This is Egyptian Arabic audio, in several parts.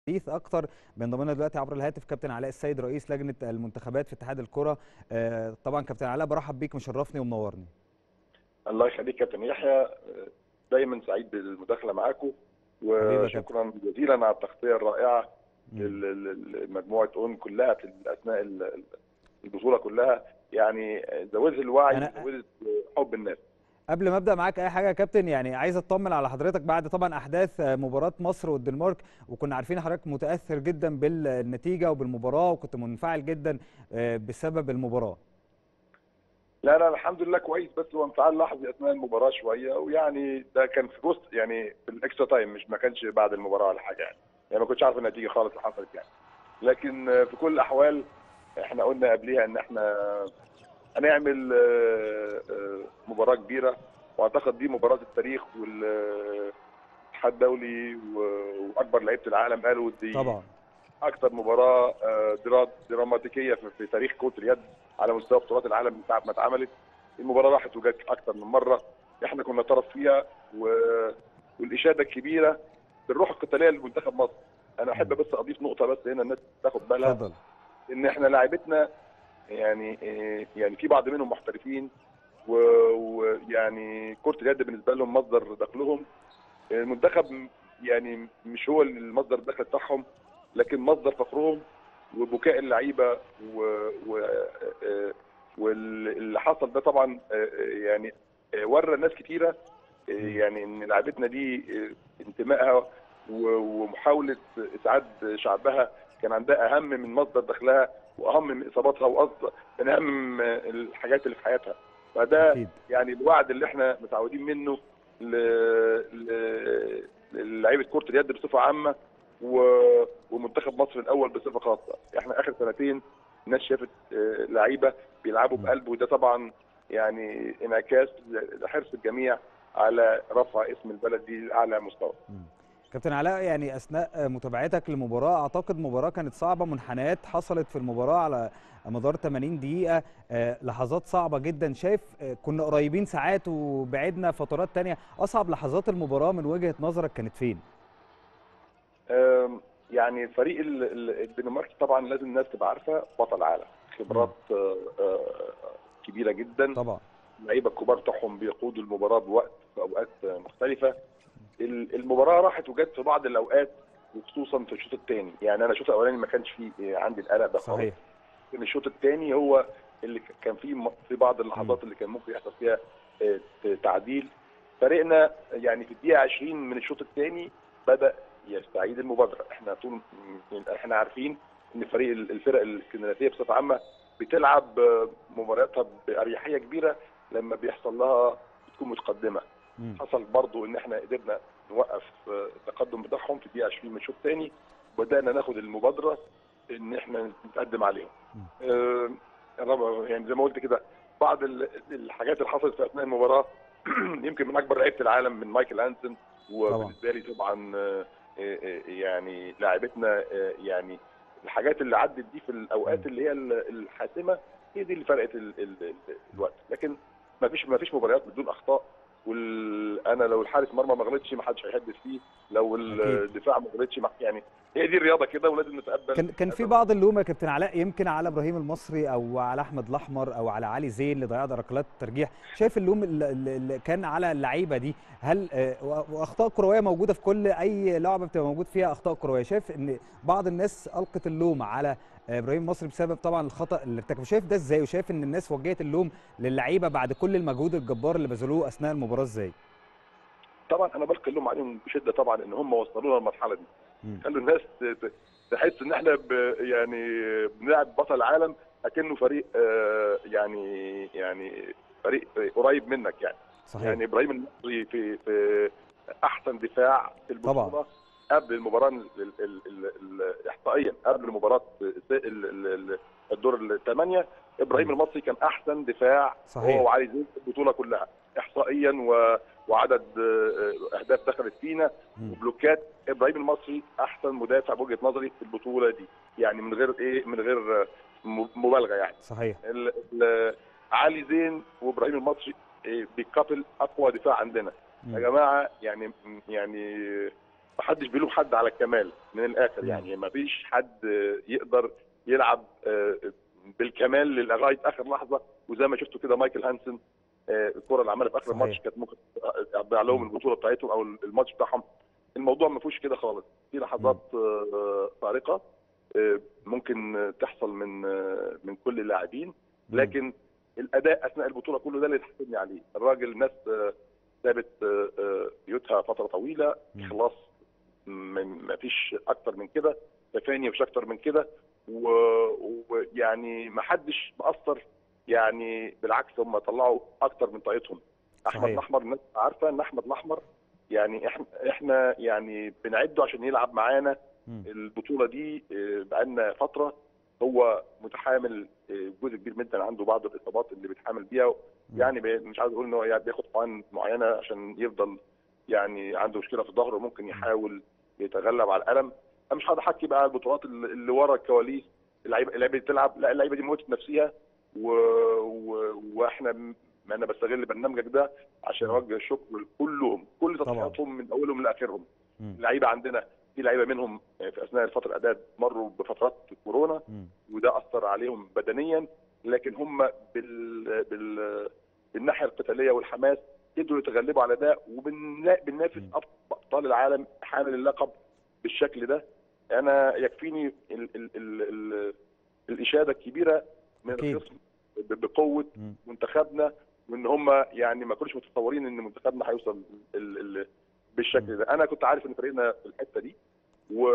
حديث اكتر بينضم لنا دلوقتي عبر الهاتف كابتن علاء السيد رئيس لجنه المنتخبات في اتحاد الكره آه، طبعا كابتن علاء برحب بيك مشرفني ومنورني الله يخليك كابتن يحيى دايما سعيد بالمداخله معاكم وشكرا جزيلا على التغطيه الرائعه لمجموعه اون كلها في اثناء البطوله كلها يعني زودت الوعي أنا- زودت حب الناس قبل ما ابدا معاك اي حاجه يا كابتن يعني عايز اطمن على حضرتك بعد طبعا احداث آه، مباراه مصر والدنمارك وكنا عارفين حضرتك متاثر جدا بالنتيجه وبالمباراه وكنت منفعل جدا آه، بسبب المباراه لا لا الحمد لله كويس بس هو انفعال لحظي اثناء المباراه شويه ويعني ده كان في وسط يعني في الاكسترا تايم مش ما كانش بعد المباراه ولا حاجه يعني يعني ما كنتش عارف النتيجه خالص اللي حصلت يعني لكن آه، في كل الاحوال احنا قلنا قبليها ان احنا هنعمل آه، آه، مباراه كبيره واعتقد دي مباراه التاريخ والاتحاد الدولي و- واكبر لعيبه العالم قالوا دي طبعا اكثر مباراه آه، درا- دراماتيكيه في- في تاريخ كره اليد على مستوى بطولات العالم من ساعه ما اتعملت المباراه راحت وجت اكثر من مره احنا كنا طرف فيها و... والاشاده الكبيره بالروح القتاليه لمنتخب مصر انا احب بس اضيف نقطه بس هنا الناس تاخد بالها اتفضل ان احنا لاعبتنا يعني آه، يعني في بعض منهم محترفين و- ويعني كره اليد بالنسبه لهم مصدر دخلهم المنتخب م- يعني مش هو المصدر الدخل بتاعهم لكن مصدر فخرهم وبكاء اللعيبه و, و... آه، واللي حصل ده طبعا آه، يعني آه، ورى ناس كتيره آه، يعني ان لعبتنا دي آه، انتمائها و- ومحاوله اسعاد شعبها كان عندها اهم من مصدر دخلها واهم من اصاباتها واصلا من اهم الحاجات اللي في حياتها فده اكيد يعني الوعد اللي احنا متعودين منه ل- ل- للعيبه كره اليد بصفه عامه و- ومنتخب مصر الاول بصفه خاصه احنا اخر سنتين الناس شافت آه، لعيبه بيلعبوا م. بقلب وده طبعا يعني انعكاس لحرص الجميع على رفع اسم البلد دي لاعلى مستوى كابتن علاء يعني اثناء متابعتك للمباراه اعتقد مباراه كانت صعبه منحنيات حصلت في المباراه على مدار 80 دقيقه آه، لحظات صعبه جدا شايف آه، كنا قريبين ساعات وبعدنا فترات تانية اصعب لحظات المباراه من وجهه نظرك كانت فين آم، يعني فريق ال- ال- الدنمارك طبعا لازم الناس تبقى عارفه بطل عالم خبرات آه، آه، كبيره جدا طبعا اللعيبه الكبار بتاعهم بيقودوا المباراه بوقت في اوقات مختلفه ال- المباراه راحت وجت في بعض الاوقات وخصوصا في الشوط الثاني يعني انا الشوط الاولاني ما كانش فيه عندي القلق ده خالص صحيح لكن الشوط الثاني هو اللي ك- كان فيه م- في بعض اللحظات اللي كان ممكن يحصل فيها آه، ت- تعديل فريقنا يعني في الدقيقه 20 من الشوط الثاني بدا يستعيد المبادره احنا طول م- احنا عارفين ان فريق ال- الفرق الاسكندنافيه بصفه عامه بتلعب آه، مبارياتها باريحيه كبيره لما بيحصل لها بتكون متقدمه مم. حصل برضو ان احنا قدرنا نوقف آه، التقدم بتاعهم في الدقيقه 20 من الشوط الثاني وبدانا ناخد المبادره ان احنا نتقدم عليهم. آه، الرابع- يعني زي ما قلت كده بعض ال- الحاجات اللي حصلت في اثناء المباراه يمكن من اكبر لعيبه العالم من مايكل انسون وبالنسبه لي طبعا آه، آه، آه، يعني لاعبتنا آه، يعني الحاجات اللي عدت دي في الاوقات اللي هي ال- الحاسمه هي دي اللي فرقت ال- ال- ال- الوقت لكن ما فيش ما فيش مباريات بدون اخطاء وال... انا لو الحارس مرمى ما غلطش ما حدش هيهدف فيه لو أكيد. الدفاع ما غلطش ما- يعني هي دي الرياضه كده ولازم نتقبل كان كان في بعض اللوم يا كابتن علاء يمكن على ابراهيم المصري او على احمد الاحمر او على علي زين اللي ضيع ركلات الترجيح شايف اللوم اللي- اللي كان على اللعيبه دي هل آه، و- واخطاء كرويه موجوده في كل اي لعبه بتبقى موجود فيها اخطاء كرويه شايف ان بعض الناس القت اللوم على آه، ابراهيم المصري بسبب طبعا الخطا اللي ارتكبه شايف ده ازاي وشايف ان الناس وجهت اللوم للعيبه بعد كل المجهود الجبار اللي بذلوه اثناء المباراه ازاي طبعا انا بلقي اللوم عليهم بشده طبعا ان هم وصلونا للمرحله دي مم. خلوا الناس ت- ت- تحس ان احنا ب يعني بنلعب بطل العالم اكنه فريق آه، يعني يعني فريق قريب منك يعني صحيح يعني ابراهيم المصري في في احسن دفاع في البطوله طبعا. قبل المباراه ال- ال- ال- ال- ال- احصائيا قبل مباراه ال- ال- ال- الدور الثمانيه ابراهيم مم. المصري كان احسن دفاع صحيح. هو وعلي زين في البطوله كلها احصائيا و وعدد آه، اهداف دخلت فينا مم. وبلوكات ابراهيم المصري احسن مدافع بوجهه نظري في البطوله دي يعني من غير ايه من غير آه، م- مبالغه يعني صحيح ال- ال- علي زين وابراهيم المصري إيه، بيكابل اقوى دفاع عندنا مم. يا جماعه يعني يعني محدش بيلوم حد على الكمال من الاخر يعني ما فيش حد يقدر يلعب آه، بالكمال لغايه اخر لحظه وزي ما شفتوا كده مايكل هانسن آه، الكره اللي عملها في اخر صحيح. الماتش كانت ممكن تضيع لهم البطوله بتاعتهم او الماتش بتاعهم الموضوع ما فيهوش كده خالص في لحظات آه، فارقه آه، ممكن تحصل من آه، من كل اللاعبين لكن الاداء اثناء البطوله كله ده اللي تحسبني عليه الراجل الناس آه، سابت آه، آه، بيوتها فتره طويله مم. خلاص ما فيش اكتر من كده تفاني مفيش اكتر من كده و- ويعني ما حدش مقصر يعني بالعكس هم طلعوا اكتر من طاقتهم احمد صحيح. الاحمر الناس عارفه ان احمد الاحمر يعني احنا احنا يعني بنعده عشان يلعب معانا مم. البطوله دي آه، بقالنا فتره هو متحامل آه، جزء كبير جدا عنده بعض الاصابات اللي بيتحامل بيها مم. يعني بي- مش عايز اقول ان هو يعني بياخد حقن معينه عشان يفضل يعني عنده مشكله في ظهره ممكن يحاول يتغلب على الالم انا مش هقعد احكي بقى على البطولات اللي اللي ورا الكواليس اللعيبه اللعيبه دي بتلعب لا اللعيبه دي موتت نفسها و... و... واحنا م- انا بستغل برنامجك ده عشان مم. اوجه الشكر لكلهم كل طبعاً. تضحياتهم من اولهم لاخرهم مم. اللعيبه عندنا في لعيبه منهم في اثناء الفتره الاعداد مروا بفترات كورونا مم. وده اثر عليهم بدنيا لكن هم بال... بال... بالناحيه القتاليه والحماس قدروا يتغلبوا على ده وبننافس مم. ابطال العالم حامل اللقب بالشكل ده انا يكفيني ال... ال... ال... ال... الاشاده الكبيره من أكيد. الخصم ب- بقوه مم. منتخبنا وان هم يعني ما كانوش متصورين ان منتخبنا هيوصل ال... ال... بالشكل ده انا كنت عارف ان فريقنا في الحته دي و...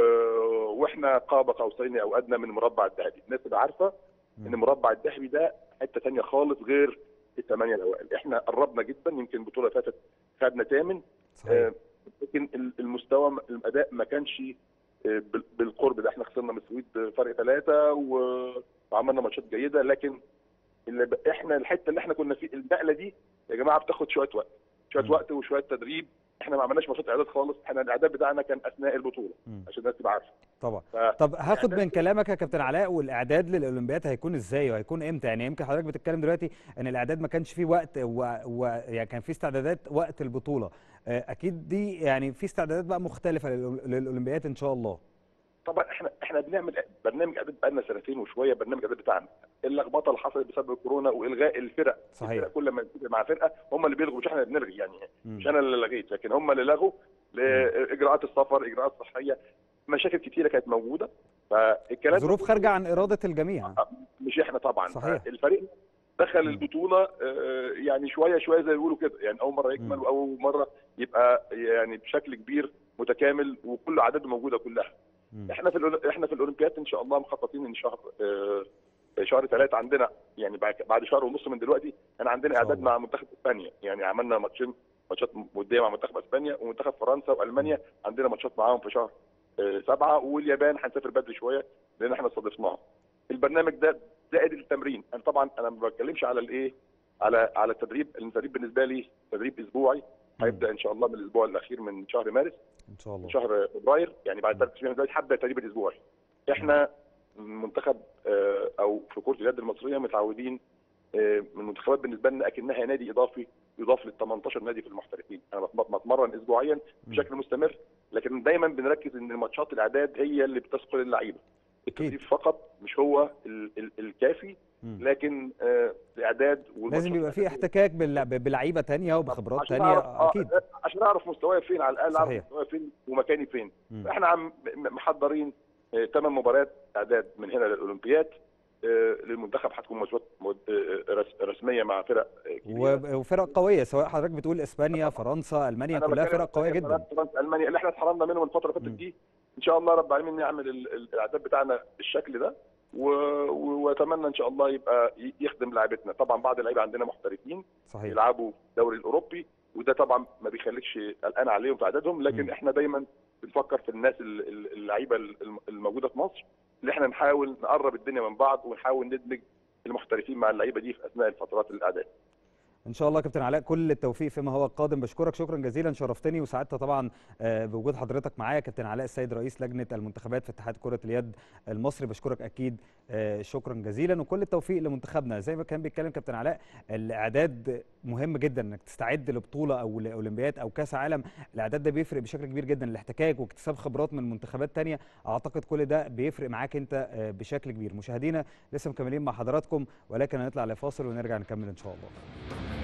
واحنا قاب قوسين او ادنى من المربع الذهبي الناس تبقى عارفه ان مم. المربع الذهبي ده حته ثانيه خالص غير الثمانيه الاوائل احنا قربنا جدا يمكن البطوله اللي فاتت خدنا ثامن صحيح آه، لكن ال- المستوى الاداء ما كانش آه، بال- بالقرب ده احنا خسرنا من السويد فرق ثلاثه و- وعملنا ماتشات جيده لكن اللي ب- احنا الحته اللي احنا كنا فيه النقله دي يا جماعه بتاخد شويه وقت شويه مم. وقت وشويه تدريب احنا ما عملناش ماتشات اعداد خالص احنا الاعداد بتاعنا كان اثناء البطوله مم. عشان الناس تبقى عارفه طبعا ف- طب هاخد إعداد- من كلامك يا كابتن علاء والاعداد للاولمبياد هيكون ازاي وهيكون امتى يعني يمكن حضرتك بتتكلم دلوقتي ان الاعداد ما كانش فيه وقت و... و... يعني كان في استعدادات وقت البطوله آه، اكيد دي يعني في استعدادات بقى مختلفه للأول- للاولمبياد ان شاء الله طبعا احنا احنا بنعمل برنامج اعداد بقالنا سنتين وشويه برنامج اعداد بتاعنا اللخبطه اللي حصلت بسبب الكورونا والغاء الفرق صحيح. الفرق كل ما نتفق مع فرقه هم اللي بيلغوا مش احنا اللي بنلغي يعني مم. مش انا اللي لغيت لكن هم اللي لغوا لاجراءات السفر اجراءات صحيه مشاكل كتيره كانت موجوده فالكلام ظروف خارجه عن اراده الجميع مش احنا طبعا صحيح. الفريق دخل مم. البطوله آه، يعني شويه شويه زي ما بيقولوا كده يعني اول مره يكمل مم. واول مره يبقى يعني بشكل كبير متكامل وكل اعداده موجوده كلها مم. احنا في الأول- احنا في الاولمبياد ان شاء الله مخططين ان شهر آه، شهر ثلاثة عندنا يعني بعد بعد شهر ونص من دلوقتي انا عندنا إن شاء اعداد الله. مع منتخب اسبانيا يعني عملنا ماتشين ماتشات وديه مع منتخب اسبانيا ومنتخب فرنسا والمانيا عندنا ماتشات معاهم في شهر آه، سبعة واليابان هنسافر بدري شويه لان احنا استضفناهم البرنامج ده زائد التمرين انا طبعا انا ما بتكلمش على الايه على على التدريب التدريب بالنسبه لي تدريب اسبوعي هيبدا ان شاء الله من الاسبوع الاخير من شهر مارس ان شاء الله شهر فبراير يعني بعد ثلاث اسابيع من دلوقتي هبدا التدريب الاسبوعي. احنا منتخب آه، او في كره اليد المصريه متعودين آه، من المنتخبات بالنسبه لنا اكنها نادي اضافي يضاف لل 18 نادي في المحترفين، انا بتم- بتمرن اسبوعيا بشكل مستمر لكن دايما بنركز ان الماتشات الاعداد هي اللي بتثقل اللعيبه. التدريب فقط مش هو ال- ال- الكافي مم. لكن آه، الاعداد لازم والماتشات يبقى في الأساسية. احتكاك بال- بلعيبه تانية وبخبرات عشان تانية أعرف- آه، اكيد عشان اعرف مستواي فين على الاقل اعرف صحيح. مستواي فين ومكاني فين مم. احنا عم م- محضرين ثمان مباريات اعداد من هنا للاولمبياد آه، للمنتخب هتكون ماتشات مد- آه، رس- رسميه مع فرق آه، كبيره وب- وفرق قويه سواء حضرتك بتقول اسبانيا فرنسا المانيا أنا كلها بتكلم فرق قويه إسبانيا، جدا فرنسا المانيا اللي احنا اتحرمنا منهم الفتره اللي مم. فاتت دي ان شاء الله رب العالمين نعمل ال- ال- الاعداد بتاعنا بالشكل ده و- و- واتمنى ان شاء الله يبقى ي- يخدم لعيبتنا طبعا بعض اللعيبه عندنا محترفين صحيح يلعبوا في الدوري الاوروبي وده طبعا ما بيخليكش قلقان عليهم في عددهم لكن مم. احنا دايما بنفكر في الناس ال- ال- اللعيبه الم- الموجوده في مصر اللي احنا نحاول نقرب الدنيا من بعض ونحاول ندمج المحترفين مع اللعيبه دي في اثناء الفترات الاعداد ان شاء الله يا كابتن علاء كل التوفيق فيما هو القادم بشكرك شكرا جزيلا شرفتني وسعدت طبعا آه، بوجود حضرتك معايا كابتن علاء السيد رئيس لجنه المنتخبات في اتحاد كره اليد المصري بشكرك اكيد آه، شكرا جزيلا وكل التوفيق لمنتخبنا زي ما كان بيتكلم كابتن علاء الاعداد مهم جدا انك تستعد لبطوله او لاولمبياد او كاس عالم الاعداد ده بيفرق بشكل كبير جدا الاحتكاك واكتساب خبرات من منتخبات تانية اعتقد كل ده بيفرق معاك انت آه، بشكل كبير مشاهدينا لسه مكملين مع حضراتكم ولكن هنطلع لفاصل ونرجع نكمل ان شاء الله